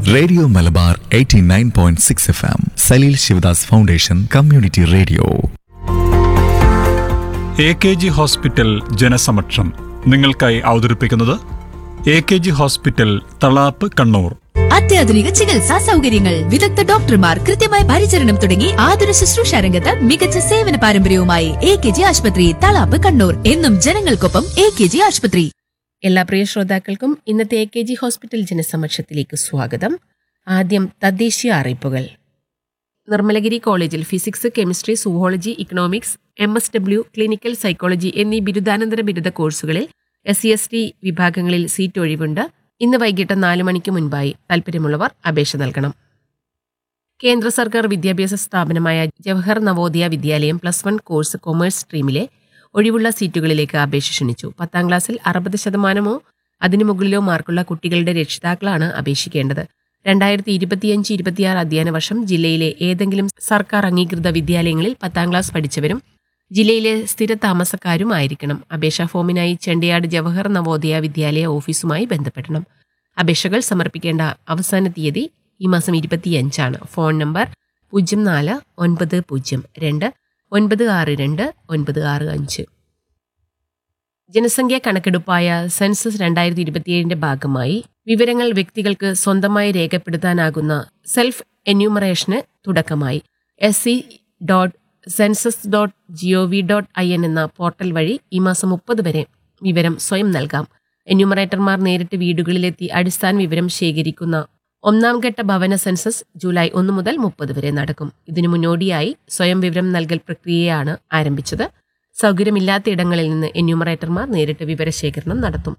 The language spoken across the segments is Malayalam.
radio Malabar 89.6 F M Saleel Sivadas foundation community radio A K G hospital ജനസമക്ഷം നിങ്ങൾക്കായി അവതരിപ്പിക്കുന്നത് A K G hospital Thalap Kannur അത്യാധുനിക ചികിത്സാ സൗകര്യങ്ങൾ വിദഗ്ധ ഡോക്ടർമാർ കൃത്യമായ പരിചരണം തുടങ്ങി ആതുര ശുശ്രൂഷ രംഗത്ത് മികച്ച സേവന പാരമ്പര്യവുമായി എ കെ ജി ആശുപത്രി തളാപ്പ് കണ്ണൂർ എന്നും ജനങ്ങൾക്കൊപ്പം എ കെ ജി ആശുപത്രി എല്ലാ പ്രിയ ശ്രോതാക്കൾക്കും ഇന്നത്തെ എ കെ ജി ഹോസ്പിറ്റൽ ജനസമക്ഷത്തിലേക്ക് സ്വാഗതം ആദ്യം തദ്ദേശീയ അറിയിപ്പുകൾ നിർമ്മലഗിരി കോളേജിൽ physics chemistry zoology economics M S W clinical psychology എന്നീ ബിരുദാനന്തര ബിരുദ കോഴ്സുകളിൽ എസ് സി എസ് ടി വിഭാഗങ്ങളിൽ സീറ്റ് ഒഴിവുണ്ട് ഇന്ന് വൈകിട്ട് നാല് മണിക്ക് മുൻപായി താൽപ്പര്യമുള്ളവർ അപേക്ഷ നൽകണം കേന്ദ്ര സർക്കാർ വിദ്യാഭ്യാസ സ്ഥാപനമായ Jawahar Navodaya Vidyalayam plus one course commerce സ്ട്രീമിലെ ഒഴിവുള്ള സീറ്റുകളിലേക്ക് അപേക്ഷ ക്ഷണിച്ചു പത്താം ക്ലാസ്സിൽ അറുപത് ശതമാനമോ അതിനു മുകളിലോ മാർക്കുള്ള കുട്ടികളുടെ രക്ഷിതാക്കളാണ് അപേക്ഷിക്കേണ്ടത് രണ്ടായിരത്തി ഇരുപത്തിയഞ്ച് ഇരുപത്തിയാറ് അധ്യയന വർഷം ജില്ലയിലെ ഏതെങ്കിലും സർക്കാർ അംഗീകൃത വിദ്യാലയങ്ങളിൽ പത്താം ക്ലാസ് പഠിച്ചവരും ജില്ലയിലെ സ്ഥിര താമസക്കാരും ആയിരിക്കണം അപേക്ഷാ ഫോമിനായി ചെണ്ടയാട് ജവഹർ നവോദയ വിദ്യാലയ ഓഫീസുമായി ബന്ധപ്പെടണം അപേക്ഷകൾ സമർപ്പിക്കേണ്ട അവസാന തീയതി ഈ മാസം ഇരുപത്തിയഞ്ചാണ് ഫോൺ നമ്പർ പൂജ്യം നാല് ഒൻപത് പൂജ്യം രണ്ട് ഒൻപത് ആറ് രണ്ട് ഒൻപത് ആറ് അഞ്ച് ജനസംഖ്യാ കണക്കെടുപ്പായ സെൻസസ് രണ്ടായിരത്തി ഇരുപത്തിയേഴിന്റെ ഭാഗമായി വിവരങ്ങൾ വ്യക്തികൾക്ക് സ്വന്തമായി രേഖപ്പെടുത്താനാകുന്ന സെൽഫ് എന്യൂമറേഷന് തുടക്കമായി S C dot census dot G O V dot I N എന്ന പോർട്ടൽ വഴി ഈ മാസം മുപ്പത് വരെ വിവരം സ്വയം നൽകാം എന്യൂമറേറ്റർമാർ നേരിട്ട് വീടുകളിലെത്തി അടിസ്ഥാന വിവരം ശേഖരിക്കുന്ന ഒന്നാം ഘട്ട ഭവന സെൻസസ് ജൂലൈ ഒന്ന് മുതൽ മുപ്പത് വരെ നടക്കും ഇതിനു മുന്നോടിയായി സ്വയം വിവരം നൽകൽ പ്രക്രിയയാണ് ആരംഭിച്ചത് സൗകര്യമില്ലാത്ത ഇടങ്ങളിൽ നിന്ന് എന്യൂമറേറ്റർമാർ നേരിട്ട് വിവരശേഖരണം നടത്തും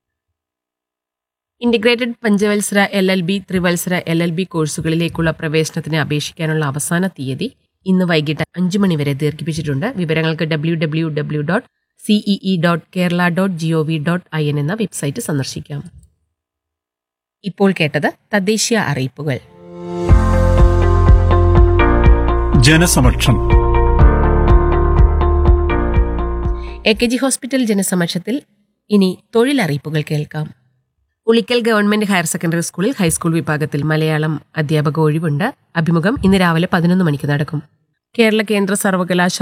ഇന്റഗ്രേറ്റഡ് പഞ്ചവത്സര എൽ എൽ ബി ത്രിവത്സര എൽ എൽ ബി കോഴ്സുകളിലേക്കുള്ള പ്രവേശനത്തിന് അപേക്ഷിക്കാനുള്ള അവസാന തീയതി ഇന്ന് വൈകിട്ട് അഞ്ചു മണി വരെ ദീർഘിപ്പിച്ചിട്ടുണ്ട് വിവരങ്ങൾക്ക് W W W dot CEE dot Kerala dot G O V dot I N എന്ന വെബ്സൈറ്റ് സന്ദർശിക്കാം ഇപ്പോൾ കേട്ടത് തദ്ദേശീയ അറിയിപ്പുകൾ ജനസമക്ഷം എ കെ ജി ഹോസ്പിറ്റൽ ജനസമക്ഷത്തിൽ ഇനി തൊഴിലറിയിപ്പുകൾ കേൾക്കാം ഉളിക്കൽ ഗവൺമെന്റ് ഹയർ സെക്കൻഡറി സ്കൂളിൽ ഹൈസ്കൂൾ വിഭാഗത്തിൽ മലയാളം അധ്യാപക ഒഴിവുണ്ട് അഭിമുഖം ഇന്ന് രാവിലെ പതിനൊന്ന് മണിക്ക് നടക്കും കേരള കേന്ദ്ര സർവകലാശാല